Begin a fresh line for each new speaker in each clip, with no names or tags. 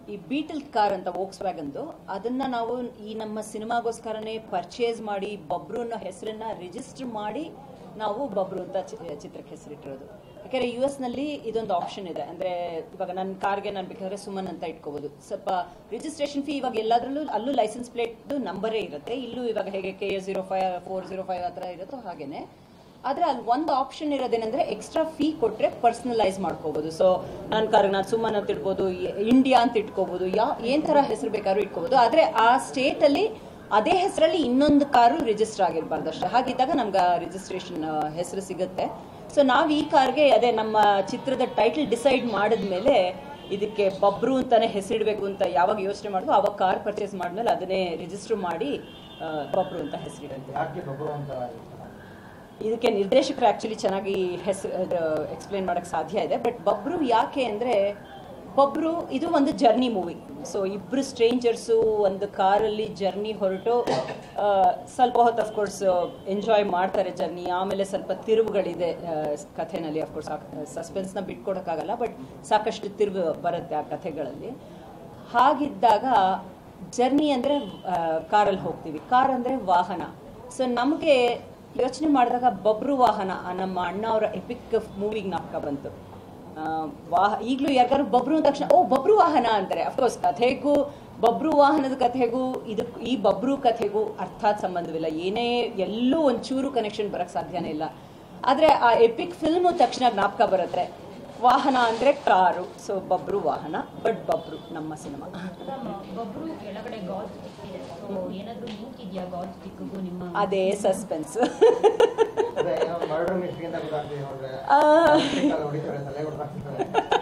ಈ beetle car ಅಂತ ವೋಕ್ಸ್ ವ್ಯಾಗನ್ದು ಅದನ್ನ ನಾವು ಈ ನಮ್ಮ ಸಿನಿಮಾಗೋಸ್ಕರನೇ ಪರ್ಚೇಸ್ ಮಾಡಿ ಬಬ್ರು ಅನ್ನೋ ಹೆಸರನ್ನ ರಿಜಿಸ್ಟರ್ ಮಾಡಿ ನಾವು ಬಬ್ರು ಅಂತ ಚಿ- ಚಿತ್ರಕ್ಕೆ ಹೆಸರಿಟ್ಟಿರೋದು ಯಾಕಂದ್ರೆ ಯು ಎಸ್ ನಲ್ಲಿ ಇದೊಂದು ಆಪ್ಷನ್ ಇದೆ ಅಂದ್ರೆ ಇವಾಗ ನನ್ನ ಕಾರ್ಗೆ ನಾನು ಬೇಕಾದ್ರೆ ಸುಮನ್ ಅಂತ ಇಟ್ಕೋಬಹುದು ಸ್ವಲ್ಪ ರಿಜಿಸ್ಟ್ರೇಷನ್ ಫೀ ಇವಾಗ ಎಲ್ಲದರಲ್ಲೂ ಅಲ್ಲೂ ಲೈಸೆನ್ಸ್ ಪ್ಲೇಟ್ ನಂಬರೇ ಇರುತ್ತೆ ಇಲ್ಲೂ ಇವಾಗ ಹೇಗೆ K zero five four zero five ಆ ಥರ ಇರುತ್ತೋ ಹಾಗೇನೆ ಆದ್ರೆ ಅಲ್ಲಿ ಒಂದು ಆಪ್ಷನ್ ಇರೋದೇನೆಂದ್ರೆ ಎಕ್ಸ್ಟ್ರಾ ಫೀ ಕೊಟ್ರೆ ಪರ್ಸನಲೈಸ್ ಮಾಡ್ಕೋಬಹುದು ಸೊ ನನ್ನ ಕಾರ್ಗೆ ನಾನು ಸುಮ್ಮನೆ ಅಂತ ಇಟ್ಬೋದು ಇಂಡಿಯಾ ಅಂತ ಇಟ್ಕೋಬಹುದು ಯಾವ ಏನ್ ತರ ಹೆಸರು ಬೇಕಾದ್ರೂ ಇಟ್ಕೋಬಹುದು ಆದ್ರೆ ಆ ಸ್ಟೇಟ್ ಅಲ್ಲಿ ಅದೇ ಹೆಸರಲ್ಲಿ ಇನ್ನೊಂದು ಕಾರು ರಿಜಿಸ್ಟರ್ ಆಗಿರ್ಬಾರ್ದು ಅಷ್ಟೇ ಹಾಗಿದ್ದಾಗ ನಮ್ಗೆ ರಿಜಿಸ್ಟ್ರೇಷನ್ ಹೆಸರು ಸಿಗುತ್ತೆ ಸೊ ನಾವು ಈ ಕಾರ್ಗೆ ಅದೇ ನಮ್ಮ ಚಿತ್ರದ ಟೈಟಲ್ ಡಿಸೈಡ್ ಮಾಡಿದ್ಮೇಲೆ ಇದಕ್ಕೆ ಬಬ್ರು ಅಂತಾನೆ ಹೆಸರಿಡಬೇಕು ಅಂತ ಯಾವಾಗ ಯೋಚನೆ ಮಾಡಿದ್ವು ಅವಾಗ ಕಾರ್ ಪರ್ಚೇಸ್ ಮಾಡಿದ್ಮೇಲೆ ಅದನ್ನೇ ರಿಜಿಸ್ಟರ್ ಮಾಡಿ ಆ, ಬಬ್ರು ಅಂತ ಹೆಸರಿಡಂತೆ
ಯಾಕೆ ಬಬ್ರು ಅಂತ
ಇದಕ್ಕೆ ನಿರ್ದೇಶಕರು ಆಕ್ಚುಲಿ ಚೆನ್ನಾಗಿ ಹೆಸರು ಎಕ್ಸ್ಪ್ಲೇನ್ ಮಾಡಕ್ ಸಾಧ್ಯ ಇದೆ ಬಟ್ ಬಬ್ರು ಯಾಕೆ ಅಂದ್ರೆ ಬಬ್ರು ಇದು ಒಂದು ಜರ್ನಿ ಮೂವಿ ಸೊ ಇಬ್ರು ಸ್ಟ್ರೇಂಜರ್ಸು ಒಂದು ಕಾರಲ್ಲಿ ಜರ್ನಿ ಹೊರಟು ಆ, ಸ್ವಲ್ಪ ಹೊತ್ತು ಅಫ್ಕೋರ್ಸ್ ಎಂಜಾಯ್ ಮಾಡ್ತಾರೆ ಜರ್ನಿ ಆಮೇಲೆ ಸ್ವಲ್ಪ ತಿರುವುಗಳಿದೆ ಆ, ಕಥೆನಲ್ಲಿ ಅಫ್ಕೋರ್ಸ್ ಸಸ್ಪೆನ್ಸ್ನ ಬಿಟ್ಕೊಡಕ್ಕಾಗಲ್ಲ ಬಟ್ ಸಾಕಷ್ಟು ತಿರುವು ಬರುತ್ತೆ ಆ ಕಥೆಗಳಲ್ಲಿ ಹಾಗಿದ್ದಾಗ ಜರ್ನಿ ಅಂದ್ರೆ ಕಾರಲ್ಲಿ ಹೋಗ್ತೀವಿ ಕಾರ್ ಅಂದ್ರೆ ವಾಹನ ಸೊ ನಮಗೆ ಯೋಚನೆ ಮಾಡಿದಾಗ ಬಬ್ರು ವಾಹನ ಆ ನಮ್ಮ ಅಣ್ಣ ಅವರ ಎಪಿಕ್ ಮೂವಿಗೆ ನಾಪಕ ಬಂತು ಆ, ವಾಹ ಈಗಲೂ ಯಾರಿಗಾರು ಬಬ್ರು ಅಂದ ತಕ್ಷಣ ಓ ಬಬ್ರು ವಾಹನ ಅಂತಾರೆ ಅಫ್ಕೋರ್ಸ್ ಕಥೆಗೂ ಬಬ್ರು ವಾಹನದ ಕಥೆಗೂ ಇದಕ್ಕೆ ಈ ಬಬ್ರು ಕಥೆಗೂ ಅರ್ಥಾತ್ ಸಂಬಂಧವಿಲ್ಲ ಏನೇ ಎಲ್ಲೂ ಒಂಚೂರು ಕನೆಕ್ಷನ್ ಬರಕ್ ಸಾಧ್ಯನೇ ಇಲ್ಲ ಆದ್ರೆ ಆ ಎಪಿಕ್ ಫಿಲ್ಮ್ ತಕ್ಷಣ ಜ್ಞಾಪಕ ಬರುತ್ತೆ ವಾಹನ ಅಂದ್ರೆ ಕಾರು ಸೊ ಬಬ್ರು ವಾಹನ ಬಟ್ ಬಬ್ರು ನಮ್ಮ ಸಿನಿಮಾ
ಒಬ್ರು ಕೆಳಗಡೆ ಗಾಜ್ ಸ್ಟಿಕ್ ಇದೆ ಸೊ ಏನಾದ್ರೂ ಲಿಂಕ್ ಇದೆಯಾ ಗಾಜ್ ಸ್ಟಿಕ್ಗೂ ನಿಮ್ಮ
ಅದೇ ಸಸ್ಪೆನ್ಸ್
ಅದೇ ಏನೋ ಮರ್ಡರ್ ಮಿಸ್ಟ್ರಿ ಅಂತ ಗೊತ್ತಾಗ್ತಿದೆ ನೋಡ್ರೆ
ಆ.
stick ಅಲ್ಲಿ ಹೊಡಿತಾರೆ ತಲೆ ಹೊಡ್ದಾಕ್ತಿದ್ದಾರೆ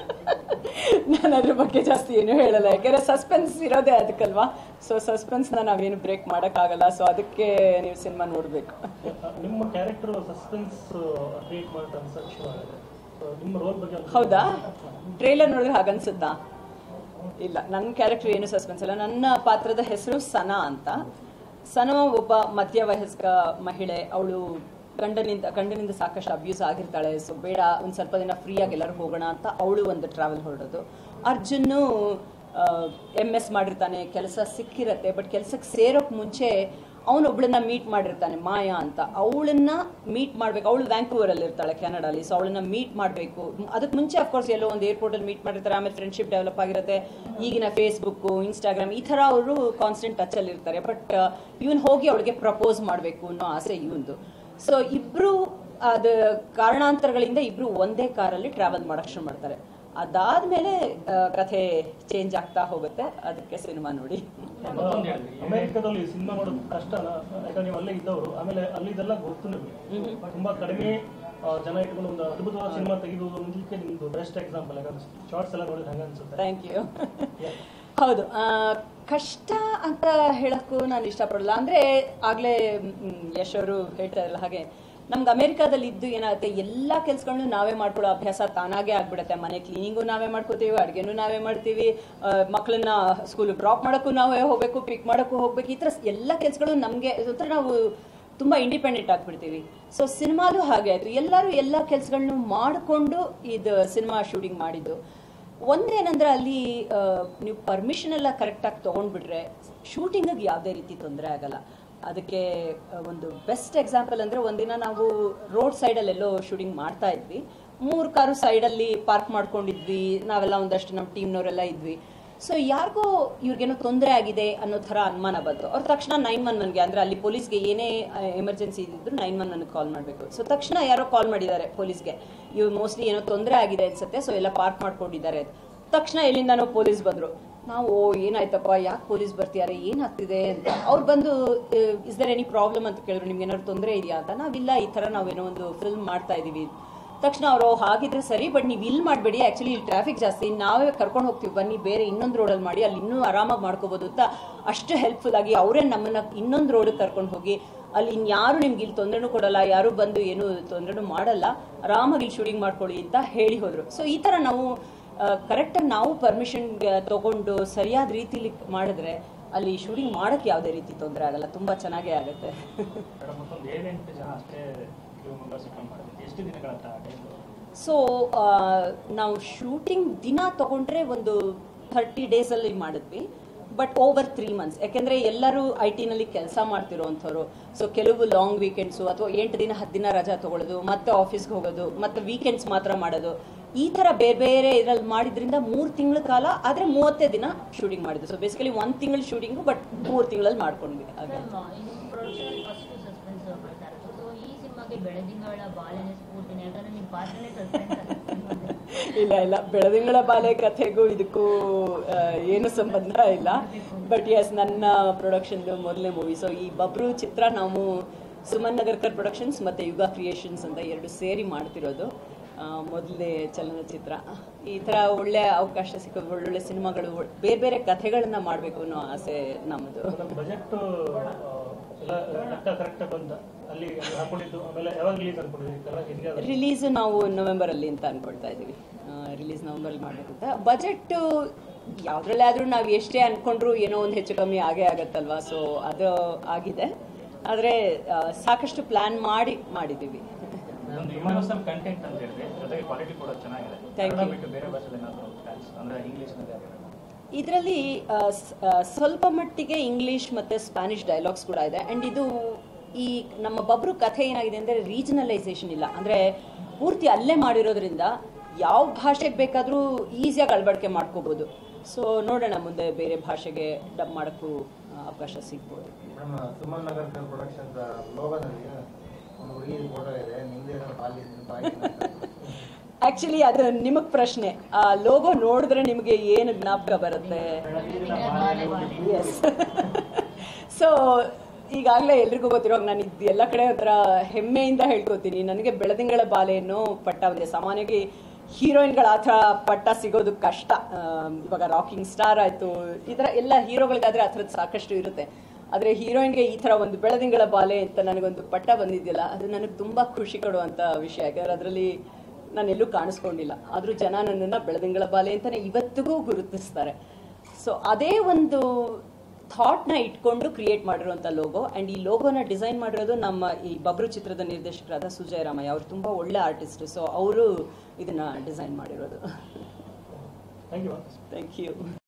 ನಾನು ಅದ್ರ ಬಗ್ಗೆ ಜಾಸ್ತಿ ಏನು ಹೇಳಲ್ಲ ಯಾಕೆಂದ್ರೆ ಸಸ್ಪೆನ್ಸ್ ಇರೋದೇ ಅದಕ್ಕಲ್ವಾ ಸೊ ಸಸ್ಪೆನ್ಸ್ನ ನಾವೇನು ಬ್ರೇಕ್ ಮಾಡೋಕ್ಕಾಗಲ್ಲ ಸೊ ಅದಕ್ಕೆ ನೀವು ಸಿನಿಮಾ ನೋಡಬೇಕು
ನಿಮ್ಮ ಕ್ಯಾರೆಕ್ಟರ್ ಸಸ್ಪೆನ್ಸ್ ಕ್ರಿಯೇಟ್ ಮಾಡುತ್ತೆ ಅನ್ಸಕ್ ಶುರು ಆಗಿದೆ So, ನಿಮ್ಮ ರೋಲ್ ಬಗ್ಗೆ ಒಂದು-
ಹೌದಾ ಟ್ರೇಲರ್ ನೋಡಿದ್ರೆ ಹಾಗನ್ಸುತ್ತಾ ಇಲ್ಲ ನನ್ನ ಕ್ಯಾರೆಕ್ಟರ್ ಏನು ಸಸ್ಪೆನ್ಸ್ ಅಲ್ಲ ನನ್ನ ಪಾತ್ರದ ಹೆಸರು ಸನಾ ಅಂತ ಸನಾ ಒಬ್ಬ ಮಧ್ಯವಯಸ್ಕ ಮಹಿಳೆ ಅವಳು ಗಂಡನಿಂದ ಗಂಡನಿಂದ ಸಾಕಷ್ಟು ಅಬ್ಯೂಸ್ ಆಗಿರ್ತಾಳೆ ಸೊ ಬೇಡ ಒಂದು ಸ್ವಲ್ಪ ದಿನ ಫ್ರೀಯಾಗಿ ಎಲ್ಲರೂ ಹೋಗೋಣ ಅಂತ ಅವಳು ಒಂದು ಟ್ರಾವೆಲ್ ಹೊರಡೋದು ಅರ್ಜುನ್ನು ಎಮ್ ಎಸ್ ಮಾಡಿರ್ತಾನೆ ಕೆಲಸ ಸಿಕ್ಕಿರತ್ತೆ ಬಟ್ ಕೆಲಸಕ್ಕೆ ಸೇರೋಕ್ ಮುಂಚೆ ಅವನೊಬ್ಳನ್ನ ಮೀಟ್ ಮಾಡಿರ್ತಾನೆ ಮಾಯಾ ಅಂತ ಅವಳನ್ನ ಮೀಟ್ ಮಾಡ್ಬೇಕು ಅವಳು ವ್ಯಾಂಕೂವರ್ ಅಲ್ಲಿ ಇರ್ತಾಳೆ ಕೆನಡಾಲಿ ಸೊ ಅವಳನ್ನ ಮೀಟ್ ಮಾಡಬೇಕು ಅದಕ್ಕೆ ಮುಂಚೆ ಅಫ್ಕೋರ್ಸ್ ಎಲ್ಲೋ ಒಂದು ಏರ್ಪೋರ್ಟ್ ಅಲ್ಲಿ ಮೀಟ್ ಮಾಡಿರ್ತಾರೆ ಆಮೇಲೆ ಫ್ರೆಂಡ್ಶಿಪ್ ಡೆವಲಪ್ ಆಗಿರುತ್ತೆ ಈಗಿನ ಫೇಸ್ಬುಕ್ ಇನ್ಸ್ಟಾಗ್ರಾಮ್ ಈ ತರ ಅವರು ಕಾನ್ಸ್ಟೆಂಟ್ ಟಚ್ ಅಲ್ಲಿ ಇರ್ತಾರೆ ಬಟ್ ಇವನ್ ಹೋಗಿ ಅವಳಿಗೆ ಪ್ರಪೋಸ್ ಮಾಡಬೇಕು ಅನ್ನೋ ಆಸೆ ಇವಂದು ಸೊ ಇಬ್ರು ಅದ ಕಾರಣಾಂತರಗಳಿಂದ ಇಬ್ರು ಒಂದೇ ಕಾರಲ್ಲಿ ಟ್ರಾವೆಲ್ ಮಾಡಕ್ ಶುರು ಮಾಡ್ತಾರೆ ಅದಾದ್ಮೇಲೆ ಆ, ಕಥೆ ಚೇಂಜ್ ಆಗ್ತಾ ಹೋಗುತ್ತೆ ಅದಕ್ಕೆ ಸಿನಿಮಾ ನೋಡಿ
ಅಮೆರಿಕದಲ್ಲಿ ಸಿನಿಮಾ ಮಾಡೋದು ಕಷ್ಟನ ಯಾಕಂದ್ರೆ ನೀವು ಅಲ್ಲೇ ಇದ್ದವರು ಆಮೇಲೆ ಅಲ್ಲಿದೆಲ್ಲ ಗೊತ್ತು ನಿಮಗೆ ತುಂಬಾ ಕಡಿಮೆ ಆ, ಜನ ಇಟ್ಕೊಂಡು ಒಂದು ಅದ್ಭುತವಾದ ಸಿನಿಮಾ ತೆಗೆದು ಮುಂದಕ್ಕೆ ನಿಮ್ದು ಬೆಸ್ಟ್ ಎಕ್ಸಾಂಪಲ್ ಯಾಕಂದ್ರೆ ಶಾರ್ಟ್ಸ್ ಎಲ್ಲ ನೋಡಿದ್ರೆ ಹಂಗ ಅನ್ಸುತ್ತೆ
ಥ್ಯಾಂಕ್ ಯು ಹೌದು ಆ, ಕಷ್ಟ ಅಂತ ಹೇಳಕ್ಕೂ ನಾನು ಇಷ್ಟಪಡಲ್ಲ ಅಂದ್ರೆ ಆಗ್ಲೇ ಮ್, ಯಶ್ ಅವರು ಹೇಳ್ತಾ ಇರಲ್ಲ ಹಾಗೆ ನಮ್ಗೆ ಅಮೆರಿಕಾದಲ್ಲಿ ಇದ್ದು ಏನಾಗುತ್ತೆ ಎಲ್ಲ ಕೆಲ್ಸಗಳನ್ನು ನಾವೇ ಮಾಡ್ಕೊಳ್ಳೋ ಅಭ್ಯಾಸ ತಾನಾಗೆ ಆಗ್ಬಿಡುತ್ತೆ ಮನೆ ಕ್ಲೀನಿಂಗು ನಾವೇ ಮಾಡ್ಕೋತೀವಿ ಅಡುಗೆನೂ ನಾವೇ ಮಾಡ್ತೀವಿ ಆ, ಮಕ್ಕಳನ್ನ ಸ್ಕೂಲ್ ಡ್ರಾಪ್ ಮಾಡೋಕ್ಕೂ ನಾವೇ ಹೋಗ್ಬೇಕು ಪಿಕ್ ಮಾಡೋಕ್ಕೂ ಹೋಗ್ಬೇಕು ಈ ಥರ ಎಲ್ಲ ಕೆಲ್ಸಗಳು ನಮಗೆ ಒಂಥರ ನಾವು ತುಂಬಾ ಇಂಡಿಪೆಂಡೆಂಟ್ ಆಗ್ಬಿಡ್ತೀವಿ ಸೊ ಸಿನಿಮಾಲು ಹಾಗೆ ಆಯ್ತು ಎಲ್ಲರೂ ಎಲ್ಲ ಕೆಲಸಗಳನ್ನು ಮಾಡಿಕೊಂಡು ಇದು ಸಿನಿಮಾ ಶೂಟಿಂಗ್ ಮಾಡಿದ್ದು ಒಂದೇನಂದ್ರೆ ಅಲ್ಲಿ ಆ, ನೀವು ಪರ್ಮಿಷನ್ ಎಲ್ಲ ಕರೆಕ್ಟಾಗಿ ತೊಗೊಂಡ್ಬಿಟ್ರೆ ಶೂಟಿಂಗಿಗೆ ಯಾವುದೇ ರೀತಿ ತೊಂದರೆ ಆಗಲ್ಲ ಅದಕ್ಕೆ ಆ, ಒಂದು ಬೆಸ್ಟ್ ಎಕ್ಸಾಂಪಲ್ ಅಂದ್ರೆ ಒಂದಿನ ನಾವು ರೋಡ್ ಸೈಡಲ್ಲಿ ಎಲ್ಲೋ ಶೂಟಿಂಗ್ ಮಾಡ್ತಾ ಇದ್ವಿ ಮೂರು ಕಾರು ಸೈಡಲ್ಲಿ ಪಾರ್ಕ್ ಮಾಡ್ಕೊಂಡಿದ್ವಿ ನಾವೆಲ್ಲ ಒಂದಷ್ಟು ನಮ್ಮ ಟೀಮ್ನವರೆಲ್ಲ ಇದ್ವಿ ಸೊ ಯಾರಿಗೋ ಇವ್ರಿಗೇನೋ ತೊಂದರೆ ಆಗಿದೆ ಅನ್ನೋ ಥರ ಅನುಮಾನ ಬಂತು ಅವ್ರು ತಕ್ಷಣ ನೈನ್ ಒನ್ ಒನ್ಗೆ ಅಂದ್ರೆ ಅಲ್ಲಿ ಪೊಲೀಸ್ಗೆ ಏನೇ ಎಮರ್ಜೆನ್ಸಿ ಇದ್ದಿದ್ರು ನೈನ್ ಒನ್ ನನಗೆ ಕಾಲ್ ಮಾಡಬೇಕು ಸೊ ತಕ್ಷಣ ಯಾರೋ ಕಾಲ್ ಮಾಡಿದ್ದಾರೆ ಪೊಲೀಸ್ಗೆ ಇವ್ ಮೋಸ್ಟ್ಲಿ ಏನೋ ತೊಂದರೆ ಆಗಿದೆ ಅನ್ಸುತ್ತೆ ಸೊ ಎಲ್ಲ ಪಾರ್ಕ್ ಮಾಡ್ಕೊಂಡಿದ್ದಾರೆ ಅಂತ. ತಕ್ಷಣ ಎಲ್ಲಿಂದನೋ ಪೊಲೀಸ್ ಬಂದ್ರು ನಾವು ಓ ಏನಾಯ್ತಪ್ಪ ಯಾಕೆ ಪೊಲೀಸ್ ಬರ್ತಿದ್ದಾರೆ ಏನಾಗ್ತಿದೆ ಅಂತ ಅವ್ರು ಬಂದು ಇಸ್ ದರ್ ಎನಿ ಪ್ರಾಬ್ಲಮ್ ಅಂತ ಕೇಳಿದ್ರು ನಿಮ್ಗೆ ಏನಾದ್ರು ತೊಂದರೆ ಇದೆಯಾ ಅಂತ ನಾವಿಲ್ಲ ಈ ಥರ ನಾವೇನೋ ಒಂದು ಫಿಲ್ಮ್ ಮಾಡ್ತಾ ಇದೀವಿ ತಕ್ಷಣ ಅವರು ಹಾಗಿದ್ರೆ ಸರಿ ಬಟ್ ನೀವು ಇಲ್ಲಿ ಮಾಡಬೇಡಿ ಆಕ್ಚುಲಿ ಇಲ್ಲಿ ಟ್ರಾಫಿಕ್ ಜಾಸ್ತಿ ನಾವೇ ಕರ್ಕೊಂಡು ಹೋಗ್ತೀವಿ ಬನ್ನಿ ಬೇರೆ ಇನ್ನೊಂದು ರೋಡಲ್ಲಿ ಮಾಡಿ ಅಲ್ಲಿ ಇನ್ನೂ ಆರಾಮಾಗಿ ಮಾಡ್ಕೋಬಹುದು ಅಂತ ಅಷ್ಟು ಹೆಲ್ಪ್ಫುಲ್ ಆಗಿ ಅವರೇ ನಮ್ಮನ್ನ ಇನ್ನೊಂದು ರೋಡ್ ಕರ್ಕೊಂಡು ಹೋಗಿ ಅಲ್ಲಿ ಇನ್ಯಾರು ನಿಮ್ಗೆ ಇಲ್ಲಿ ತೊಂದರೆನೂ ಕೊಡಲ್ಲ ಯಾರು ಬಂದು ಏನು ತೊಂದರೆನೂ ಮಾಡಲ್ಲ ಆರಾಮಾಗಿ ಇಲ್ಲಿ ಶೂಟಿಂಗ್ ಮಾಡ್ಕೊಳ್ಳಿ ಅಂತ ಹೇಳಿ ಹೋದ್ರು ಸೊ ಈ ತರ ನಾವು ಕರೆಕ್ಟಾಗಿ ನಾವು ಪರ್ಮಿಷನ್ ತಗೊಂಡು ಸರಿಯಾದ ರೀತಿಲಿ ಮಾಡಿದ್ರೆ ಅಲ್ಲಿ ಶೂಟಿಂಗ್ ಮಾಡಕ್ಕೆ ಯಾವುದೇ ರೀತಿ ತೊಂದರೆ ಆಗಲ್ಲ ತುಂಬಾ ಚೆನ್ನಾಗೇ ಆಗುತ್ತೆ
ಮೇಡಮ್ ಮತ್ತೊಂದು ಏಳೆಂಟು ಜನ ಅಷ್ಟೇ ಶಿವಮೊಗ್ಗ ಸಿಕ್ಕಂಗ್ ಮಾಡಿದ್ವಿ ಎಷ್ಟು ದಿನಗಳ ಟೈಮ್
ಸೊ ನಾವು ಶೂಟಿಂಗ್ ದಿನ ತಗೊಂಡ್ರೆ ಒಂದು ಥರ್ಟಿ ಡೇಸಲ್ಲಿ ಮಾಡಿದ್ವಿ ಬಟ್ ಓವರ್ ತ್ರೀ ಮಂತ್ಸ್ ಯಾಕೆಂದರೆ ಎಲ್ಲರೂ ಐ ಟಿನಲ್ಲಿ ಕೆಲಸ ಮಾಡ್ತಿರೋವಂಥವ್ರು ಸೊ ಕೆಲವು ಲಾಂಗ್ ವೀಕೆಂಡ್ಸು ಅಥವಾ ಎಂಟು ದಿನ ಹತ್ತು ದಿನ ರಜಾ ತೊಗೊಳ್ಳೋದು ಮತ್ತೆ ಆಫೀಸ್ಗೆ ಹೋಗೋದು ಮತ್ತೆ ವೀಕೆಂಡ್ಸ್ ಮಾತ್ರ ಮಾಡೋದು ಈ ಥರ ಬೇರೆ ಬೇರೆ ಇದರಲ್ಲಿ ಮಾಡಿದ್ರಿಂದ ಮೂರು ತಿಂಗಳ ಕಾಲ ಆದರೆ ಮೂವತ್ತೇ ದಿನ ಶೂಟಿಂಗ್ ಮಾಡಿದ್ದು ಸೊ ಬೇಸಿಕಲಿ ಒಂದು ತಿಂಗಳು ಶೂಟಿಂಗು ಬಟ್ ಮೂರು ತಿಂಗಳಲ್ಲಿ ಮಾಡ್ಕೊಂಡ್ವಿ ಹಾಗೆ
ಇನ್ನು ಪ್ರೊಡಕ್ಷನ್ ಫಸ್ಟ್ ಸಸ್ಪೆನ್ಸ್ ಮಾಡ್ತಾ ಇರೋದು ಸೊ ಈ ಸಿನಿಮಾಗೆ ಬೆಳದಿಂಗಳ ಬಾಲನೆ ಸ್ಫೂರ್ತಿನ ಯಾಕಂದ್ರೆ ನಿಮ್ಮ ಪಾತ್ರನೇ ಸಸ್ಪೆನ್ಸ್
ಇಲ್ಲ ಇಲ್ಲ ಬೆಳದಿಂಗಳ ಬಾಲೆ ಕಥೆಗೂ ಇದಕ್ಕೂ ಆ, ಏನು ಸಂಬಂಧ ಇಲ್ಲ ಬಟ್ ಎಸ್ ನನ್ನ ಪ್ರೊಡಕ್ಷನ್ದು ಮೊದಲನೇ ಮೂವಿ ಸೊ ಈ ಬಬ್ರು ಚಿತ್ರ ನಾವು ಸುಮನ್ ನಗರ್ಕರ್ ಪ್ರೊಡಕ್ಷನ್ಸ್ ಮತ್ತು ಯುಗ ಕ್ರಿಯೇಷನ್ಸ್ ಅಂತ ಎರಡು ಸೇರಿ ಮಾಡ್ತಿರೋದು ಮೊದಲನೇ ಚಲನಚಿತ್ರ ಈ ಥರ ಒಳ್ಳೆ ಅವಕಾಶ ಸಿಕ್ಕೋದು ಒಳ್ಳೊಳ್ಳೆ ಸಿನಿಮಾಗಳು ಒಳ್- ಬೇರೆ ಬೇರೆ ಕಥೆಗಳನ್ನ ಮಾಡಬೇಕು ಅನ್ನೋ ಆಸೆ ನಮ್ಮದು
ನಮ್ಮ ಬಜೆಟ್ ಎಲ್ಲ ಕರೆಕ್ಟ್ ಕರೆಕ್ಟ್ ಬಂದ ಅಲ್ಲಿ ಹಾಕೊಂಡಿದ್ದು ಆಮೇಲೆ ಯಾವಾಗ ರಿಲೀಸ್ ಅನ್ಕೊಂಡಿದ್ದೀವಿ ಹಿಂಗೆ ಅದು
ರಿಲೀಸು ನಾವು ನವೆಂಬರಲ್ಲಿ ಅಂತ ಅನ್ಕೊಳ್ತಾ ಇದ್ದೀವಿ ರಿಲೀಸ್ ನವೆಂಬರಲ್ಲಿ ಮಾಡಬೇಕು ಅಂತ ಬಜೆಟ್ ಯಾವುದ್ರಲ್ಲೇ ಆದರೂ ನಾವು ಎಷ್ಟೇ ಅನ್ಕೊಂಡ್ರು ಏನೋ ಒಂದು ಹೆಚ್ಚು ಕಮ್ಮಿ ಆಗೇ ಆಗತ್ತಲ್ವಾ ಸೊ ಅದು ಆಗಿದೆ ಆದರೆ ಸಾಕಷ್ಟು ಪ್ಲ್ಯಾನ್ ಮಾಡಿ ಮಾಡಿದ್ದೀವಿ
ಒಂದು ಯೂನಿವರ್ಸಲ್ ಕಂಟೆಂಟ್ ಅಂತ ಹೇಳಿದ್ರೆ ಜೊತೆಗೆ ಕ್ವಾಲಿಟಿ ಕೂಡ ಚೆನ್ನಾಗಿದೆ
Thank
ಕನ್ನಡ
you.
ಬಿಟ್ಟು ಬೇರೆ ಭಾಷೆಯಲ್ಲಿ ಏನಾದರೂ plans? ಅಂದ್ರೆ ಇಂಗ್ಲಿಷ್ನಲ್ಲಿ
ಇದರಲ್ಲಿ ಸ್ವಲ್ಪ ಮಟ್ಟಿಗೆ ಇಂಗ್ಲಿಷ್ ಮತ್ತು ಸ್ಪ್ಯಾನಿಷ್ ಡೈಲಾಗ್ಸ್ ಕೂಡ ಇದೆ ಆ್ಯಂಡ್ ಇದು ಈ ನಮ್ಮ ಬಬ್ರು ಕಥೆ ಏನಾಗಿದೆ ಅಂದರೆ ರೀಜನಲೈಸೇಷನ್ ಇಲ್ಲ ಅಂದರೆ ಪೂರ್ತಿ ಅಲ್ಲೇ ಮಾಡಿರೋದ್ರಿಂದ ಯಾವ ಭಾಷೆಗೆ ಬೇಕಾದರೂ ಈಸಿಯಾಗಿ ಅಳವಡಿಕೆ ಮಾಡ್ಕೋಬೋದು ಸೊ ನೋಡೋಣ ಮುಂದೆ ಬೇರೆ ಭಾಷೆಗೆ ಡಬ್ ಮಾಡೋಕ್ಕೂ ಆ, ಅವಕಾಶ ಸಿಗ್ಬೋದು
ನಮ್ಮ ಸುಮನ್ ನಗರ್ ಪ್ರೊಡಕ್ಷನ್ಸ್ ಲೋಗೋದಲ್ಲಿ ಒಂದು ಹುಡುಗಿ ಫೋಟೋ ಇದೆ ನಿಮ್ದೇ ಬಾಲ್ಯ ಬಾಯಿ
ಆ್ಯಕ್ಚುಲಿ ಅದು ನಿಮಗೆ ಪ್ರಶ್ನೆ ಆ ಲೋಗೋ ನೋಡಿದ್ರೆ ನಿಮಗೆ ಏನು ಜ್ಞಾಪಕ ಬರುತ್ತೆ ಎಸ್ ಸೊ ಈಗಾಗಲೇ ಎಲ್ರಿಗೂ ಗೊತ್ತಿರೋ ನಾನು ಇದು ಎಲ್ಲ ಕಡೆ ಒಂಥರ ಹೆಮ್ಮೆಯಿಂದ ಹೇಳ್ಕೊತೀನಿ ನನಗೆ ಬೆಳದಿಂಗಳ ಬಾಲೆ ಅನ್ನೋ ಪಟ್ಟ ಬಂದಿದೆ ಸಾಮಾನ್ಯವಾಗಿ ಹೀರೋಯಿನ್ಗಳ ಆ ಥರ ಪಟ್ಟ ಸಿಗೋದು ಕಷ್ಟ ಆಮ್, ಇವಾಗ ರಾಕಿಂಗ್ ಸ್ಟಾರ್ ಆಯಿತು ಈ ಥರ ಎಲ್ಲ ಹೀರೋಗಳಿಗಾದ್ರೆ ಆ ಥರದ್ದು ಸಾಕಷ್ಟು ಇರುತ್ತೆ ಆದರೆ ಹೀರೋಯಿನ್ಗೆ ಈ ಥರ ಒಂದು ಬೆಳದಿಂಗಳ ಬಾಲೆ ಅಂತ ನನಗೊಂದು ಪಟ್ಟ ಬಂದಿದೆಯಲ್ಲ ಅದು ನನಗೆ ತುಂಬ ಖುಷಿ ಕೊಡುವಂಥ ವಿಷಯ ಯಾಕಂದ್ರೆ ಅದರಲ್ಲಿ ನಾನು ಎಲ್ಲೂ ಕಾಣಿಸ್ಕೊಂಡಿಲ್ಲ ಆದರೂ ಜನ ನನ್ನನ್ನು ಬೆಳದಿಂಗಳ ಬಾಲೆ ಅಂತಲೇ ಇವತ್ತಿಗೂ ಗುರುತಿಸ್ತಾರೆ ಸೊ ಅದೇ ಒಂದು ಥಾಟ್ನ ಇಟ್ಕೊಂಡು ಕ್ರಿಯೇಟ್ ಮಾಡಿರುವಂಥ ಲೋಗೋ ಆ್ಯಂಡ್ ಈ ಲೋಗೋನ ಡಿಸೈನ್ ಮಾಡಿರೋದು ನಮ್ಮ ಈ ಬಬ್ರು ಚಿತ್ರದ ನಿರ್ದೇಶಕರಾದ ಸುಜಯ್ ರಾಮಯ್ಯ ಅವರು ತುಂಬ ಒಳ್ಳೆ ಆರ್ಟಿಸ್ಟ್ ಸೊ ಅವರು ಇದನ್ನು ಡಿಸೈನ್ ಮಾಡಿರೋದು
ಥ್ಯಾಂಕ್ ಯು
ಥ್ಯಾಂಕ್ ಯು